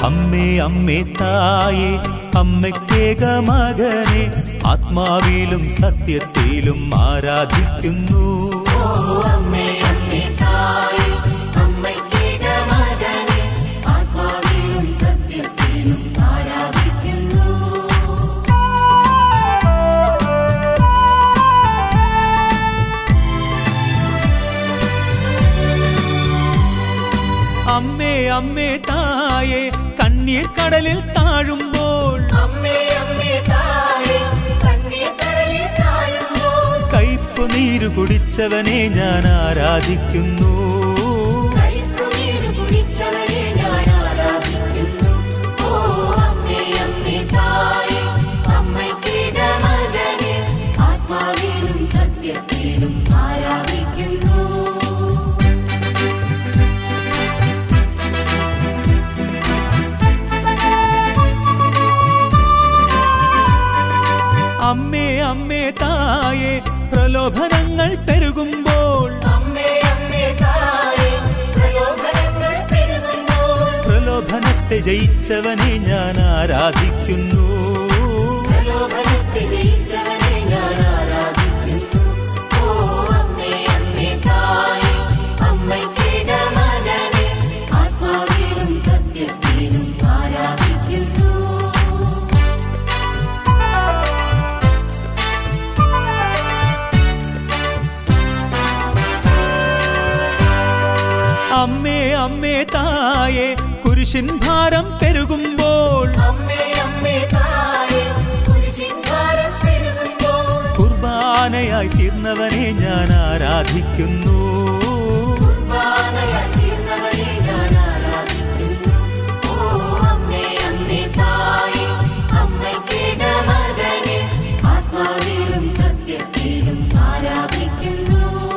അമ്മേ അമ്മേ തായേ അമ്മയ്ക്കേക മകനെ ആത്മാവിലും സത്യത്തിലും ആരാധിക്കുന്നു അമ്മേ അമ്മേ തായേ അമ്മയ്ക്കേക മകനെ ആത്മാവിലും സത്യത്തിലും ആരാധിക്കുന്നു അമ്മേ അമ്മേ തായേ കണ്ണീർ കടലിൽ താഴുമ്പോൾ അമ്മേ അമ്മേ തായേ കണ്ണീർ കടലിൽ താഴുമ്പോൾ കയ്പു നീരു കുടിച്ചവനെ ഞാൻ ആരാധിക്കുന്നു കൈപ്പുനീര് കുടിച്ചവനെ ഞാൻ ആരാധിക്കുന്നു ഓ അമ്മേ അമ്മേ തായേ അമ്മയ്ക്കേക മകനെ ആത്മാവിലും സത്യത്തിലും ആരാധിക്കുന്നു അമ്മേ അമ്മേ തായേ പ്രലോഭനങ്ങൾ പെരുകുമ്പോൾ അമ്മേ അമ്മേ തായേ പ്രലോഭനങ്ങൾ പെരുകുമ്പോൾ പ്രലോഭനത്തെ ജയിച്ചവനെ ഞാൻ ആരാധിക്കുന്നു പ്രലോഭനത്തെ ജയിച്ചവനെ ഞാൻ ആരാധിക്കുന്നു ഓ അമ്മേ അമ്മേ തായേ അമ്മയ്ക്കേക മകനെ ആത്മാവിലും സത്യത്തിലും ആരാധിക്കുന്നു അമ്മേ അമ്മേ തായേ കുരിശിൻ ഭാരം പെരുകുമ്പോൾ അമ്മേ അമ്മേ തായേ കുരിശിൻ ഭാരം പെരുകുമ്പോൾ കുർബാനയായി തീർന്നവനെ ഞാൻ ആരാധിക്കുന്നു കുർബാനയായി തീർന്നവനെ ഞാൻ ആരാധിക്കുന്നു ഓ അമ്മേ അമ്മേ തായേ അമ്മയ്ക്കേക മകനെ ആത്മാവിലും സത്യത്തിലും ആരാധിക്കുന്നു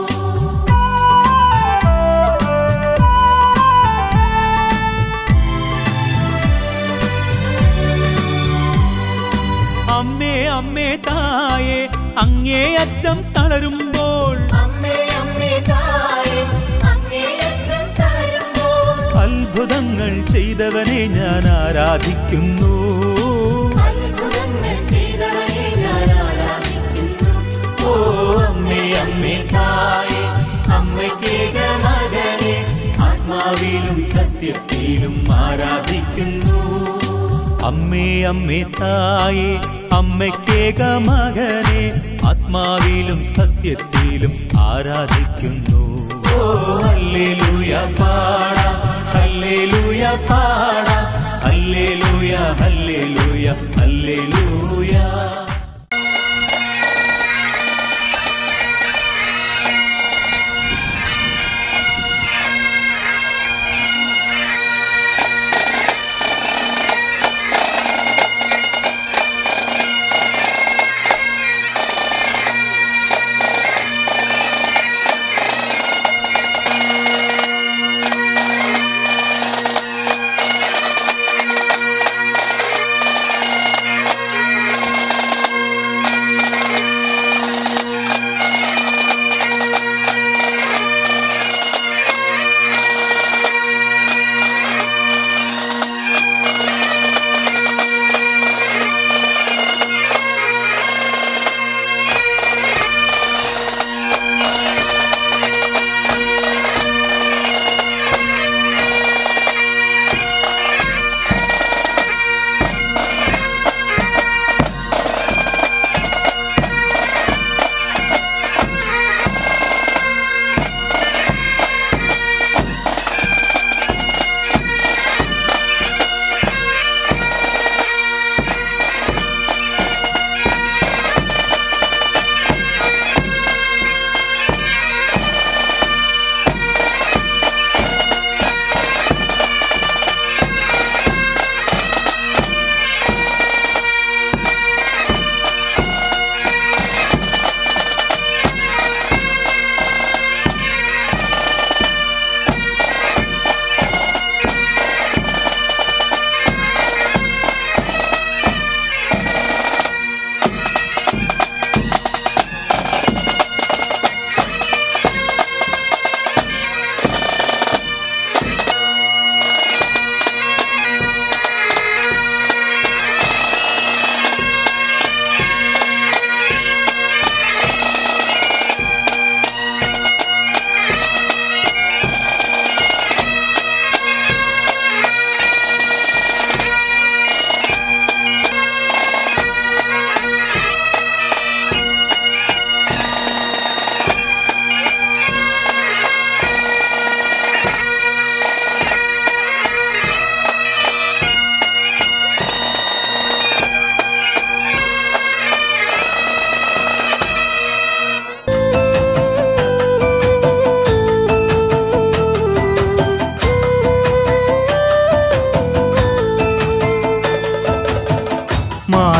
അമ്മേ അമ്മേ തായേ അങ്ങേയറ്റം തളരുമ്പോൾ അമ്മേ അമ്മേ തായേ അങ്ങേയറ്റം തളരുമ്പോൾ അത്ഭുതങ്ങൾ ചെയ്തവനെ ഞാൻ ആരാധിക്കുന്നു അത്ഭുതങ്ങൾ ചെയ്തവനെ ഞാൻ ആരാധിക്കുന്നു ഓ അമ്മേ അമ്മേ തായേ അമ്മയ്ക്കേക മകനെ ആത്മാവിലും സത്യത്തിലും ആരാധിക്കുന്നു അമ്മേ അമ്മേ തായേ അമ്മയ്ക്കേക മകനെ ആത്മാവിലും സത്യത്തിലും ആരാധിക്കുന്നു ഓ ഹല്ലേലൂയ പാടാം ഹല്ലേലൂയ പാടാം ഹല്ലേലൂയ ഹല്ലേലൂയ ഹല്ലേലൂയ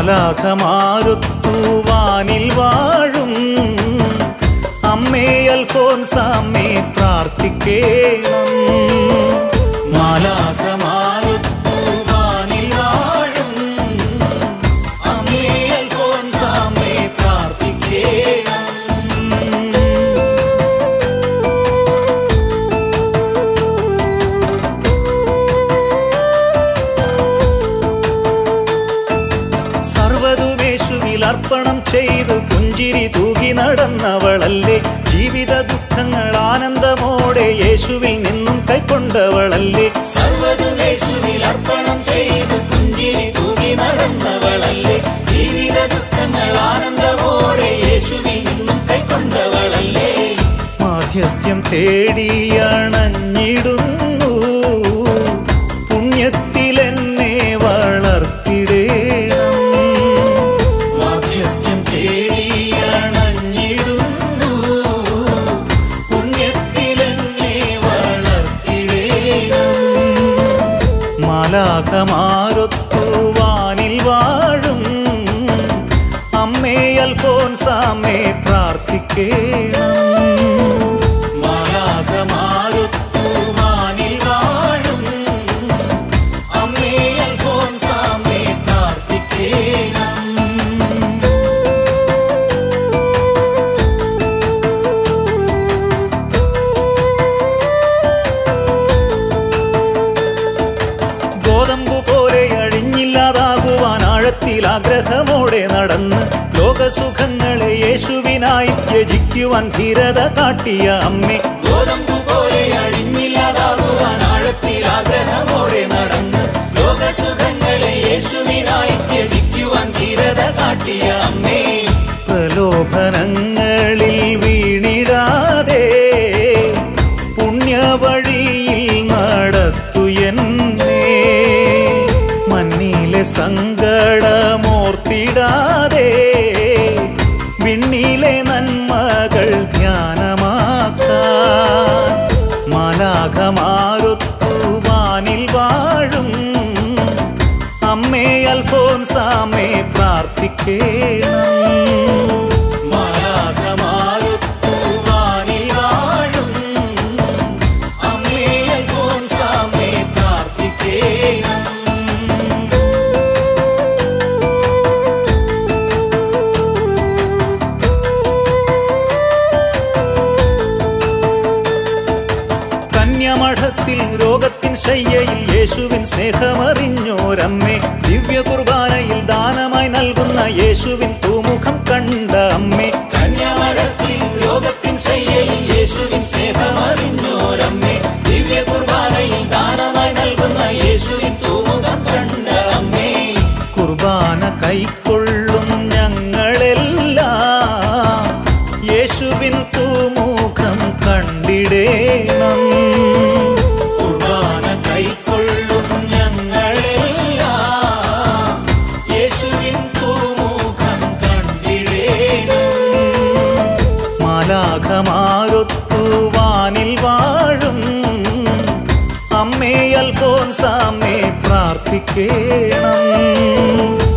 മാലാഖമാരുത്തുവാനിൽ വാഴും അമ്മേ അൽഫോൻസാമ്മേ പ്രാർത്ഥിക്കേണം മാലാഖമാരുത്തുവാനിൽ വാഴും അമ്മേ അൽഫോൻസാമ്മേ പ്രാർത്ഥിക്കേണം സർവതുമേശുവിൽ അർപ്പണം ചെയ്തു പുഞ്ചിരി തൂകി നടന്നവളല്ലേ ജീവിത ദുഃഖങ്ങൾ ആനന്ദമോടെ യേശുവിൽ നിന്നും കൈക്കൊണ്ടവളല്ലേ സർവതുമേശുവിൽ അർപ്പണം ചെയ്തു പുഞ്ചിരി തൂകി നടന്നവളല്ലേ ജീവിത ദുഃഖങ്ങൾ ആനന്ദമോടെ യേശുവിൽ നിന്നും കൈക്കൊണ്ടവളല്ലേ മാധ്യസ്ഥ്യം തേടിയണഞ്ഞിടുന്നു പുണ്യത്തിലെന്നെ വളർത്തിടേണം മാധ്യസ്ഥ്യം തേടിയണഞ്ഞിടുന്നു പുണ്യത്തിലെന്നെ വളർത്തിടേണം മാലാഖമാരൊത്തുവാനിൽ വാഴും അമ്മേ അൽഫോൻസാമ്മേ പ്രാർത്ഥിക്കേണം മാലാഖമാരൊത്തുവാനിൽ വാഴും അമ്മേ അൽഫോൻസാമ്മേ പ്രാർത്ഥിക്കേണം ഗോതമ്പു പോലെ അഴിഞ്ഞില്ലാതാകുവാൻ ആഴത്തിൽ ആഗ്രഹമോടെ നടന്ന് ലോകസുഖങ്ങളെ യേശുവിനായി ത്യജിക്കുവാൻ ധീരത കാട്ടിയ അമ്മേ ഗോതമ്പു പോലെ അഴിഞ്ഞില്ലാതാകുവാൻ ആഴത്തിൽ ആഗ്രഹമോടെ നടന്ന് ലോകസുഖങ്ങളെ യേശുവിനായി ത്യജിക്കുവാൻ ധീരത കാട്ടിയ അമ്മേ പ്രലോഭനങ്ങളിൽ വീണിടാതെ പുണ്യവഴിയിൽ നടത്തു എന്നെ മണ്ണിലെ സങ്കടമോർത്തിടാതെ വിണ്ണിലെ നന്മകൾ ധ്യാനമാക്കാൻ മാലാഖമാരൊത്തുവാനിൽ വാഴും അമ്മേ അൽഫോൻസാമേ പ്രാർത്ഥിക്കേണം മാലാഖമാരൊത്തുവാനിൽ വാഴും അമ്മേ അൽഫോൻസാമേ പ്രാർത്ഥിക്കേണം കന്യമഠത്തിൽ രോഗത്തിൻ ശയ്യയിൽ യേശുവിൻ സ്നേഹമറിഞ്ഞോരമ്മേ ദിവ്യ കുർബാനയിൽ ദാനമായി നൽകുന്ന യേശുവിൻ തൂമുഖം കണ്ട അമ്മേ കന്യമഠത്തിൽ രോഗത്തിൻ ശയ്യയിൽ യേശുവിൻ സ്നേഹമറിഞ്ഞോരമ്മേ ദിവ്യ കുർബാനയിൽ ദാനമായി നൽകുന്ന യേശുവിൻ തൂമുഖം കണ്ട അമ്മേ കുർബാന കൈക്കൊള്ളും ഞങ്ങളെല്ലാം യേശുവിൻ തൂമുഖം കണ്ടിടേണം കുർബാന കൈക്കൊള്ളും ഞങ്ങളെല്ലാം യേശുവിൻ തൂമുഖം കണ്ടിടേണം മാലാഖമാരൊത്തുവാനിൽ വാഴും അമ്മേ അൽഫോൻസാമ്മേ പ്രാർത്ഥിക്കേണം